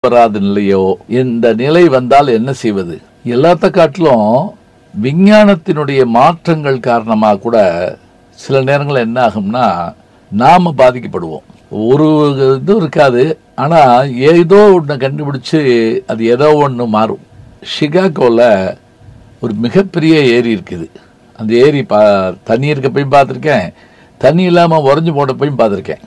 வராத நிலையோ இந்த நிலை வந்தால் என்ன செய்வது எல்லாத்த காட்டிலும் விஞ்ஞானத்தினுடைய மாற்றங்கள் காரணமாக கூட சில நேரங்கள் என்ன ஆகும்னா நாம பாதிக்கப்படுவோம் ஒரு இது இருக்காது ஆனா ஏதோ ஒன்று கண்டுபிடிச்சு அது ஏதோ ஒன்று மாறும் ஷிகாகோவில் ஒரு மிகப்பெரிய ஏரி இருக்குது அந்த ஏரி பா தண்ணி இருக்க போய் பார்த்துருக்கேன் தண்ணி இல்லாமல் உறைஞ்சு போட போய் பார்த்துருக்கேன்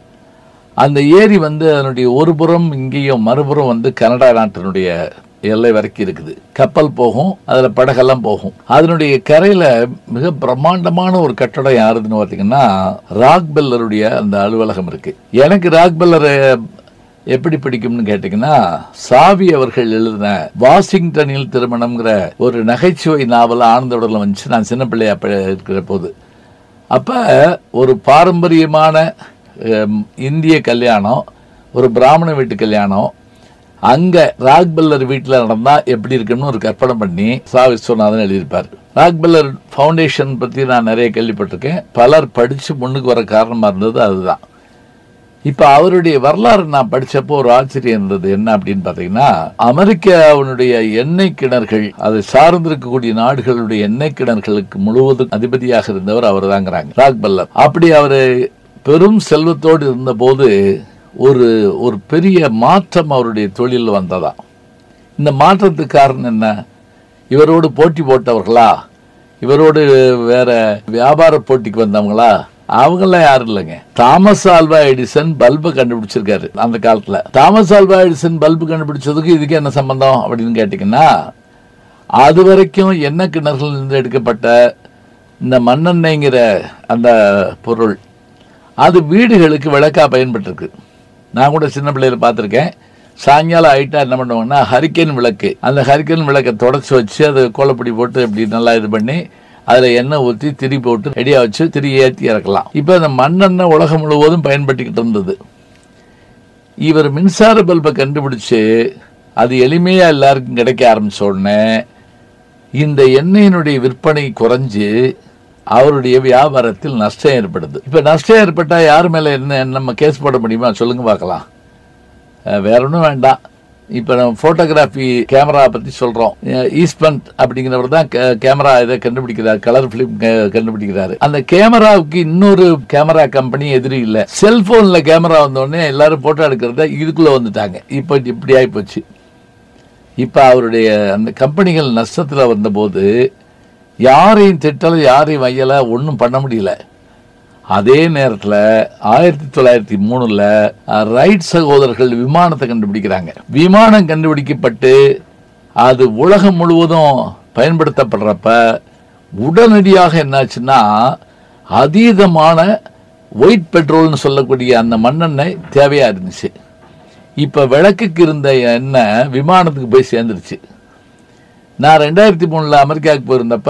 அந்த ஏரி வந்து அதனுடைய ஒரு புறம் இங்கேயும் மறுபுறம் வந்து கனடா நாட்டினுடைய எல்லை வரைக்கும் இருக்குது கப்பல் போகும் அதுல படகெல்லாம் போகும் அதனுடைய கரையில மிக பிரம்மாண்டமான ஒரு கட்டடம் யாருதுன்னு பார்த்தீங்கன்னா ராக் பெல்லருடைய அந்த அலுவலகம் இருக்கு எனக்கு ராக் பெல்லரை எப்படி பிடிக்கும்னு கேட்டீங்கன்னா சாவி அவர்கள் எழுதின வாஷிங்டனில் திருமணம்ங்கிற ஒரு நகைச்சுவை நாவல் ஆனந்த உடல வந்துச்சு நான் சின்ன பிள்ளையா அப்ப இருக்கிற போது அப்ப ஒரு பாரம்பரியமான ஹம், இந்திய கல்யாணம் ஒரு பிராமண வீட்டு கல்யாணம் அங்க ராக்பல்லர் வீட்டில் நடந்தா எப்படி இருக்குன்னு ஒரு கற்பனை பண்ணி சா விஸ்வநாதன் எழுதியிருப்பார் ராக்பல்லர் ஃபவுண்டேஷன் பத்தி நான் நிறைய கேள்விப்பட்டிருக்கேன் பலர் படிச்சு முன்னுக்கு வர காரணமா இருந்தது அதுதான் இப்ப அவருடைய வரலாறு நான் படிச்சப்போ ஒரு ஆச்சரியம் இருந்தது என்ன அப்படின்னு பாத்தீங்கன்னா அமெரிக்காவினுடைய எண்ணெய் கிணறுகள் அதை சார்ந்திருக்கக்கூடிய நாடுகளுடைய எண்ணெய் கிணறுகளுக்கு முழுவதும் அதிபதியாக இருந்தவர் அவர் தாங்கிறாங்க ராக்பல்லர் அப்படி அவரு பெரும் செல்வத்தோடு இருந்தபோது ஒரு ஒரு பெரிய மாற்றம் அவருடைய தொழில் வந்ததா இந்த மாற்றத்துக்கு காரணம் என்ன இவரோடு போட்டி போட்டவர்களா இவரோடு வேற வியாபார போட்டிக்கு வந்தவங்களா அவங்கெல்லாம் யாரும் இல்லைங்க தாமஸ் ஆல்வா எடிசன் பல்பை கண்டுபிடிச்சிருக்காரு அந்த காலத்துல தாமஸ் ஆல்வா எடிசன் பல்பு கண்டுபிடிச்சதுக்கு இதுக்கு என்ன சம்பந்தம் அப்படின்னு கேட்டீங்கன்னா அது வரைக்கும் எண்ணெய் கிணறுகள் இருந்து எடுக்கப்பட்ட இந்த மண்ணெண்ணெய்ங்கிற அந்த பொருள் அது வீடுகளுக்கு விளக்கா பயன்பட்டிருக்கு நான் கூட சின்ன பிள்ளையில பார்த்துருக்கேன் சாயங்காலம் ஆயிட்டா என்ன பண்ணுவாங்கன்னா ஹரிக்கேன் விளக்கு அந்த ஹரிக்கேன் விளக்கை தொடச்சி வச்சு அதை கோலப்பொடி போட்டு இப்படி நல்லா இது பண்ணி அதுல எண்ணெய் ஊற்றி திரி போட்டு ரெடியா வச்சு திரி ஏற்றி இறக்கலாம் இப்போ அந்த மண்ணெண்ணெய் உலகம் முழுவதும் பயன்படுத்திக்கிட்டு இருந்தது இவர் மின்சார பல்பை கண்டுபிடிச்சு அது எளிமையா எல்லாருக்கும் கிடைக்க ஆரம்பிச்ச உடனே இந்த எண்ணெயினுடைய விற்பனை குறைஞ்சு அவருடைய வியாபாரத்தில் நஷ்டம் ஏற்படுது இப்ப நஷ்டம் ஏற்பட்டா யார் மேல என்ன நம்ம கேஸ் போட முடியுமா சொல்லுங்க பார்க்கலாம் அஹ் வேற ஒன்றும் வேண்டாம் இப்ப நம்ம போட்டோகிராஃபி கேமரா பத்தி சொல்றோம் அஹ் ஈஸ்பண்ட் அப்படிங்கிறவர் தான் கே- கேமரா இதை கண்டுபிடிக்கிறார் கலர் பிலிம் கண்டுபிடிக்கிறாரு அந்த கேமராவுக்கு இன்னொரு கேமரா கம்பெனி எதிரி இல்ல செல்போன்ல கேமரா வந்த உடனே எல்லாரும் போட்டோ எடுக்கிறத இதுக்குள்ள வந்துட்டாங்க இப்போ இப்படி ஆகி போச்சு இப்ப அவருடைய அந்த கம்பெனிகள் நஷ்டத்துல வந்தபோது யாரையும் திட்டல யாரையும் வையல ஒன்றும் பண்ண முடியல அதே நேரத்தில் ஆயிரத்தி தொள்ளாயிரத்தி மூணுல அஹ், ரைட் சகோதரர்கள் விமானத்தை கண்டுபிடிக்கிறாங்க விமானம் கண்டுபிடிக்கப்பட்டு அது உலகம் முழுவதும் பயன்படுத்தப்படுறப்ப உடனடியாக என்னாச்சுன்னா அதீதமான ஒயிட் பெட்ரோல்னு சொல்லக்கூடிய அந்த மண்ணெண்ணெய் தேவையா இருந்துச்சு இப்ப விளக்குக்கு இருந்த எண்ணெய் விமானத்துக்கு போய் சேர்ந்துருச்சு நான் ரெண்டாயிரத்தி மூணுல அமெரிக்காவுக்கு போயிருந்தப்ப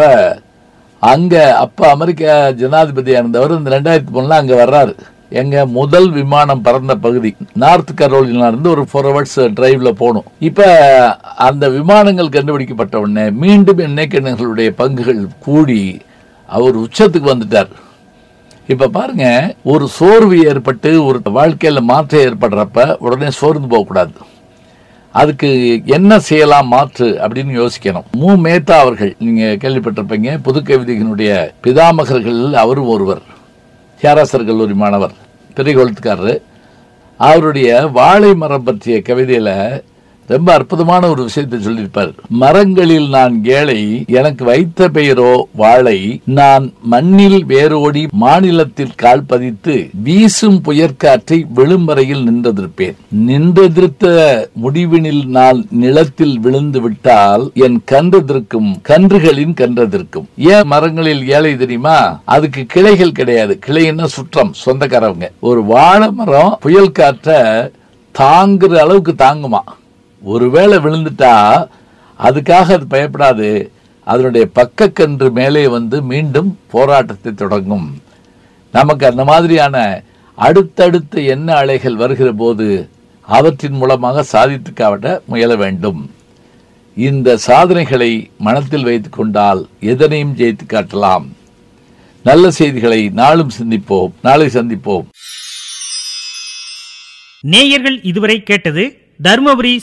அங்க அப்ப அமெரிக்கா ஜனாதிபதியா இருந்தவர் இந்த ரெண்டாயிரத்தி மூணுல அங்க வர்றாரு எங்க முதல் விமானம் பறந்த பகுதி நார்த் கரோலினா இருந்து ஒரு ஃபோர் ஹவர்ஸ் டிரைவ்ல போகணும் இப்ப அந்த விமானங்கள் கண்டுபிடிக்கப்பட்ட உடனே மீண்டும் எண்ணெய் கிணறுகளுடைய பங்குகள் கூடி அவர் உச்சத்துக்கு வந்துட்டார் இப்ப பாருங்க ஒரு சோர்வு ஏற்பட்டு ஒரு வாழ்க்கையில மாற்றம் ஏற்படுறப்ப உடனே சோர்ந்து போகக்கூடாது அதுக்கு என்ன செய்யலாம் மாற்று அப்படின்னு யோசிக்கணும் மு மேத்தா அவர்கள் நீங்க கேள்விப்பட்டிருப்பீங்க புது கவிதைகளுடைய பிதாமகர்கள் அவரும் ஒருவர் தியாகராசர் கல்லூரி மாணவர் பெரிய கொளுத்துக்காரரு அவருடைய வாழை மரம் பற்றிய கவிதையில ரொம்ப அற்புதமான ஒரு விஷயத்தை சொல்லியிருப்பார் மரங்களில் நான் ஏழை எனக்கு வைத்த பெயரோ வாழை நான் மண்ணில் வேரோடி மாநிலத்தில் கால் பதித்து வீசும் புயற்காற்றை விழும்பறையில் நின்றதிருப்பேன் நின்றதிருத்த முடிவினில் நான் நிலத்தில் விழுந்து விட்டால் என் கன்றதற்கும் கன்றுகளின் கன்றதற்கும் ஏன் மரங்களில் ஏழை தெரியுமா அதுக்கு கிளைகள் கிடையாது கிளைன்னா சுற்றம் சொந்தக்காரவங்க ஒரு வாழை மரம் புயல் காற்றை தாங்குற அளவுக்கு தாங்குமா ஒருவேளை விழுந்துட்டா அதுக்காக அது பயப்படாது அதனுடைய பக்கக்கன்று மேலே வந்து மீண்டும் போராட்டத்தை தொடங்கும் நமக்கு அந்த மாதிரியான அடுத்தடுத்த எண்ண அலைகள் வருகிற போது அவற்றின் மூலமாக சாதித்து காட்ட முயல வேண்டும் இந்த சாதனைகளை மனத்தில் வைத்துக் கொண்டால் எதனையும் ஜெயித்து காட்டலாம் நல்ல செய்திகளை நாளும் சிந்திப்போம் நாளை சந்திப்போம் நேயர்கள் இதுவரை கேட்டது தருமபுரி